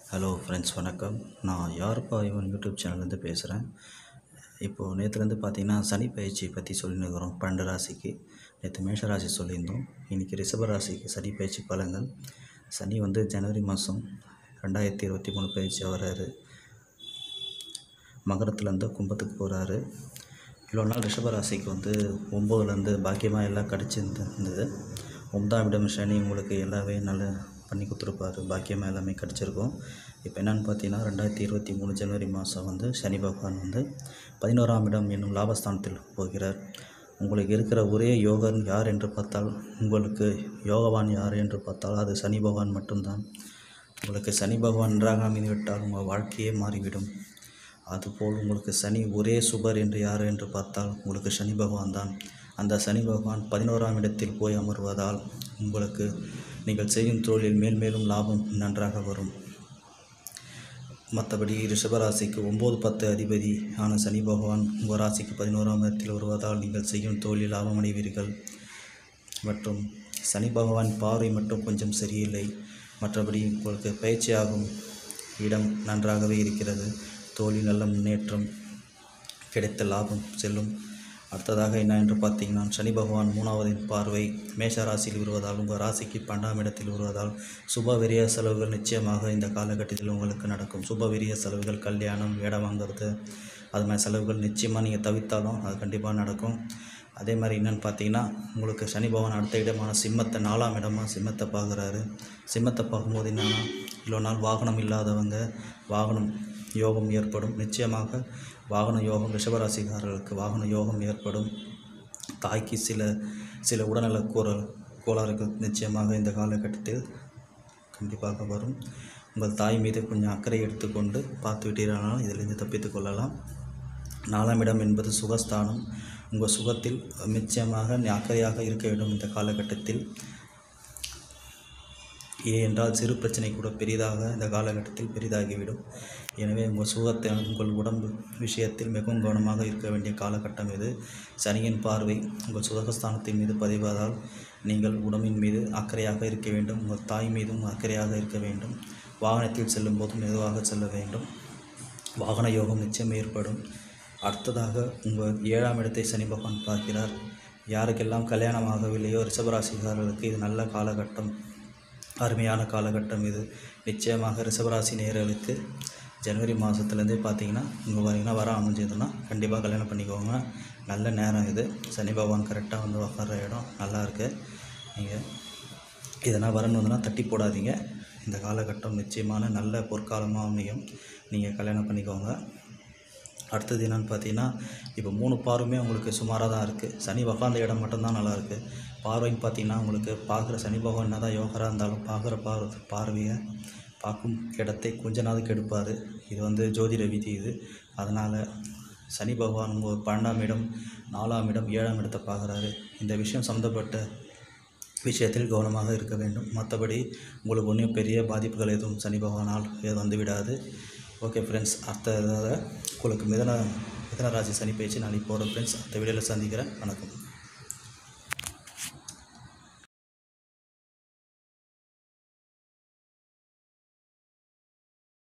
hello friends வணக்கம் நான் யாருப்பா இவன் யூடியூப் சேனல்லேருந்து பேசுகிறேன் இப்போது நேற்றுலேருந்து பார்த்தீங்கன்னா சனி பயிற்சி பற்றி சொல்லினுக்கிறோம் பன்னெண்டு ராசிக்கு நேற்று மேஷ ராசி சொல்லியிருந்தோம் இன்றைக்கி ரிஷப ராசிக்கு சனி பயிற்சி பலன்கள் சனி வந்து ஜனவரி மாதம் ரெண்டாயிரத்தி இருபத்தி மூணு பயிற்சி வர்றாரு மகரத்துலேருந்து கும்பத்துக்கு போகிறாரு இவ்வளோ நாள் ரிஷப ராசிக்கு வந்து ஒம்போதுலேருந்து பாக்கியமாக எல்லாம் கிடச்சிருந்தது ஒன்பதாம் இடம் சனி உங்களுக்கு எல்லாமே நல்லா பண்ணி கொடுத்துருப்பாரு பாக்கியமாக எல்லாமே கிடச்சிருக்கும் இப்போ என்னென்னு பார்த்தீங்கன்னா ரெண்டாயிரத்தி இருபத்தி மூணு ஜனவரி மாதம் வந்து சனி பகவான் வந்து பதினோராம் இடம் என்னும் லாபஸ்தானத்தில் போகிறார் உங்களுக்கு இருக்கிற ஒரே யோகன் யார் என்று பார்த்தால் உங்களுக்கு யோகவான் யார் என்று பார்த்தால் அது சனி பகவான் மட்டும்தான் உங்களுக்கு சனி பகவான் நன்றாக அமைந்துவிட்டால் உங்கள் வாழ்க்கையே மாறிவிடும் அதுபோல் உங்களுக்கு சனி ஒரே சுபர் என்று யார் என்று பார்த்தால் உங்களுக்கு சனி பகவான் தான் அந்த சனி பகவான் பதினோராம் இடத்தில் போய் அமர்வதால் உங்களுக்கு நீங்கள் செய்யும் தொழிலில் மேல் மேலும் லாபம் நன்றாக வரும் மற்றபடி ரிஷபராசிக்கு ஒம்பது பத்து அதிபதி ஆன சனி பகவான் உங்கள் ராசிக்கு பதினோராம் இடத்தில் வருவதால் நீங்கள் செய்யும் தொழிலில் லாபம் அடைவீர்கள் மற்றும் சனி பகவான் பார்வை மட்டும் கொஞ்சம் சரியில்லை மற்றபடி உங்களுக்கு பயிற்சியாகும் இடம் நன்றாகவே இருக்கிறது தொழில் நல்ல முன்னேற்றம் கிடைத்த லாபம் செல்லும் அடுத்ததாக என்ன என்று பார்த்தீங்கன்னா சனி பகவான் மூணாவது பார்வை மேஷ ராசியில் வருவதால் உங்கள் ராசிக்கு பன்னெண்டாம் இடத்தில் வருவதால் சுப விரிய செலவுகள் நிச்சயமாக இந்த காலகட்டத்தில் உங்களுக்கு நடக்கும் சுப விரிய செலவுகள் கல்யாணம் இடம் வாங்குறது அது மாதிரி செலவுகள் நிச்சயமாக நீங்கள் தவிர்த்தாலும் அது கண்டிப்பாக நடக்கும் அதே மாதிரி என்னென்னு பார்த்தீங்கன்னா உங்களுக்கு சனி பகவான் அடுத்த இடமான சிம்மத்தை நாலாம் இடமா சிம்மத்தை பார்க்குறாரு சிம்மத்தை பார்க்கும்போது என்னென்னா இவ்வளோ நாள் வாகனம் இல்லாதவங்க வாகனம் யோகம் ஏற்படும் நிச்சயமாக வாகன யோகம் ரிஷபராசிக்காரர்களுக்கு வாகன யோகம் ஏற்படும் தாய்க்கு சில சில உடல்நல கோர கோளாறுகள் நிச்சயமாக இந்த காலகட்டத்தில் கண்டிப்பாக வரும் உங்கள் தாய் மீது கொஞ்சம் அக்கறை எடுத்துக்கொண்டு பார்த்து விட்டீர்களானால் இதிலிருந்து தப்பித்து கொள்ளலாம் நாலாம் இடம் என்பது சுகஸ்தானம் உங்கள் சுகத்தில் நிச்சயமாக நீ அக்கறையாக இருக்க வேண்டும் இந்த காலகட்டத்தில் ஏனென்றால் சிறு பிரச்சனை கூட பெரிதாக இந்த காலகட்டத்தில் பெரிதாகிவிடும் எனவே உங்கள் சுகத்தை உங்கள் உடம்பு விஷயத்தில் மிகவும் கவனமாக இருக்க வேண்டிய காலகட்டம் இது சனியின் பார்வை உங்கள் சுகஸ்தானத்தின் மீது பதிவதால் நீங்கள் உடம்பின் மீது அக்கறையாக இருக்க வேண்டும் உங்கள் தாய் மீதும் அக்கறையாக இருக்க வேண்டும் வாகனத்தில் செல்லும் போது மெதுவாக செல்ல வேண்டும் வாகன யோகம் நிச்சயம் ஏற்படும் அடுத்ததாக உங்கள் ஏழாம் இடத்தை சனி பகவான் பார்க்கிறார் யாருக்கெல்லாம் கல்யாணம் ஆகவில்லையோ ரிஷபராசிக்காரர்களுக்கு இது நல்ல காலகட்டம் அருமையான காலகட்டம் இது நிச்சயமாக ரிஷபராசி நேர்களுக்கு ஜனவரி மாதத்துலேருந்தே பார்த்தீங்கன்னா இங்கே பார்த்தீங்கன்னா வர அமைஞ்சதுன்னா கண்டிப்பாக கல்யாணம் பண்ணிக்கோங்க நல்ல நேரம் இது சனி பகவான் கரெக்டாக வந்து உட்கார்ற இடம் நல்லா இருக்குது நீங்கள் இதெல்லாம் வரணுன்னா தட்டி போடாதீங்க இந்த காலகட்டம் நிச்சயமான நல்ல பொற்காலமாக அமையும் நீங்கள் கல்யாணம் பண்ணிக்கோங்க அடுத்தது என்னென்னு பார்த்தீங்கன்னா இப்போ மூணு பார்வையுமே உங்களுக்கு சுமாராக தான் இருக்குது சனி உக்காந்த இடம் மட்டும்தான் நல்லா இருக்குது பார்வைன்னு பார்த்தீங்கன்னா உங்களுக்கு பார்க்குற சனி பகவான் என்ன தான் யோகராக இருந்தாலும் பார்க்குற பார்வை பார்வையை பார்க்கும் இடத்தை கொஞ்ச நாளுக்கு எடுப்பார் இது வந்து ஜோதிட விதி இது அதனால் சனி பகவான் உங்கள் பன்னெண்டாம் இடம் நாலாம் இடம் ஏழாம் இடத்தை பார்க்குறாரு இந்த விஷயம் சம்மந்தப்பட்ட விஷயத்தில் கவனமாக இருக்க வேண்டும் மற்றபடி உங்களுக்கு ஒன்றும் பெரிய பாதிப்புகள் எதுவும் சனி பகவானால் எதுவும் வந்து விடாது ஓகே ஃப்ரெண்ட்ஸ் அடுத்ததாக உங்களுக்கு மிதன மிதன ராசி சனி பயிற்சி நாளைக்கு போகிறோம் ஃப்ரெண்ட்ஸ் அடுத்த வீடியோவில் சந்திக்கிறேன் வணக்கம்